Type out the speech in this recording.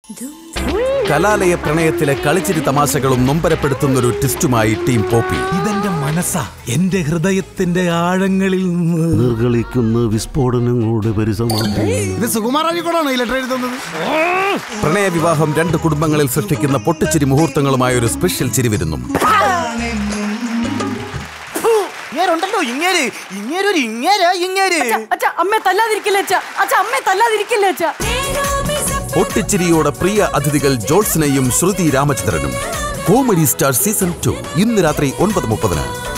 കലാലയ പ്രണയത്തിലെ കളിച്ചിരി തമാശകളും നൊമ്പരപ്പെടുത്തുന്ന ഒരു ട്വിസ്റ്റുമായി ടീം പോപ്പി ഇതെന്റെ മനസ്സാ എന്റെ ഹൃദയത്തിന്റെ ആഴങ്ങളിൽ നിന്ന് നിർഗളിക്കുന്ന വിസ്ഫോടനങ്ങളുടെ പരിസമാപ്തി ഇത് സുകുമാർ അഴിക്കോടാണോ ഈ ലെറ്റർ എഴുതുന്നത് പ്രണയ വിവാഹം രണ്ട് കുടുംബങ്ങളിൽ സൃഷ്ടിക്കുന്ന പൊട്ടിച്ചിരി മുഹൂർത്തങ്ങളുമായ ഒരു സ്പെഷ്യൽ ചിരിവിരുന്നും ഇങ്ങേരുണ്ടല്ലോ ഇങ്ങേര് ഇങ്ങേരൊരു ഇങ്ങേരാ ഇങ്ങേര് അച്ഛ അമ്മയെ തല്ലാതിരിക്കില്ല അച്ഛ അച്ഛ അമ്മയെ തല്ലാതിരിക്കില്ല അച്ഛ പൊട്ടിച്ചിരിയോടെ പ്രിയ അതിഥികൾ ജോൾസിനെയും ശ്രുതി രാമചന്ദ്രനും കോമഡി സ്റ്റാർ സീസൺ ടു ഇന്ന് രാത്രി ഒൻപത് മുപ്പതിന്